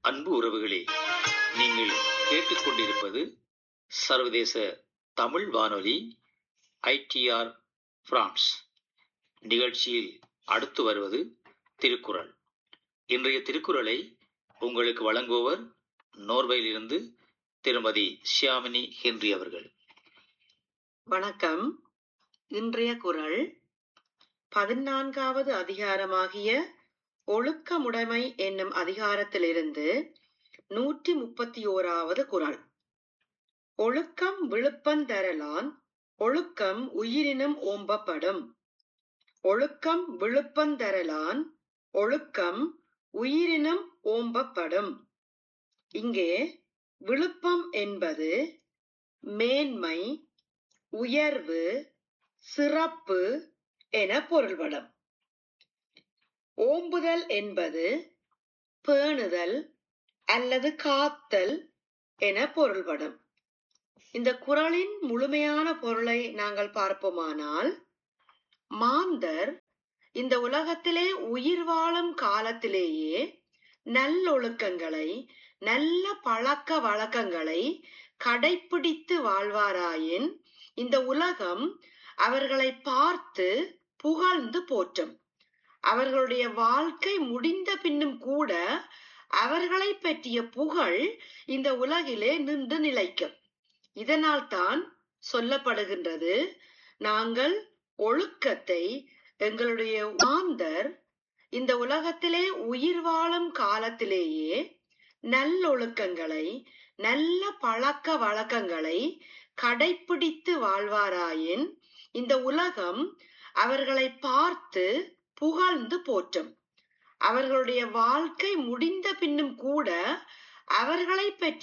அன்பு உறவுகளே நீங்கள் கேட்டுக்கொண்டிருப்பது சர்வதேச தமிழ் வானொலி ஐடிஆர் பிரான்ஸ் நிகழ்ச்சியில் அடுத்து வருவது திருக்குறள் இன்றைய திருக்குறளை உங்களுக்கு வழங்குபவர் நோர்வையிலிருந்து திருமதி ஷியாமினி ஹென்றி அவர்கள் வணக்கம் இன்றைய குறள் பதினான்காவது அதிகாரமாகிய ஒழுக்கமுடைமை என்னும் அதிகாரத்திலிருந்து நூற்றி முப்பத்தி ஓராவது குறள் ஒழுக்கம் விழுப்பந்தரலான் ஒழுக்கம் உயிரினும் ஓம்பப்படும் ஒழுக்கம் விழுப்பந்தரலான் ஒழுக்கம் உயிரினும் ஓம்பப்படும் இங்கே விழுப்பம் என்பது மேன்மை உயர்வு சிறப்பு என பொருள்படும் ஓம்புதல் என்பது பேணுதல் அல்லது காத்தல் என பொருள்படும் இந்த குறளின் முழுமையான பொருளை நாங்கள் பார்ப்போமானால் மாந்தர் இந்த உலகத்திலே உயிர் வாழும் காலத்திலேயே நல்லொழுக்கங்களை நல்ல பழக்க வழக்கங்களை கடைப்பிடித்து வாழ்வாராயின் இந்த உலகம் அவர்களை பார்த்து புகழ்ந்து போற்றும் அவர்களுடைய வாழ்க்கை முடிந்த பின்னும் கூட அவர்களை பற்றிய புகழ் இந்த உலகிலே நின்று நிலைக்கும் இதனால் தான் சொல்லப்படுகின்றது நாங்கள் ஒழுக்கத்தை எங்களுடைய மாந்தர் இந்த உலகத்திலே உயிர் வாழும் காலத்திலேயே நல்லொழுக்கங்களை நல்ல பழக்க வழக்கங்களை கடைப்பிடித்து வாழ்வாராயின் இந்த உலகம் அவர்களை பார்த்து புகழ்ந்து போற்றும் அவர்களுடைய வாழ்க்கை முடிந்த பின்னும் கூட அவர்களை பற்றி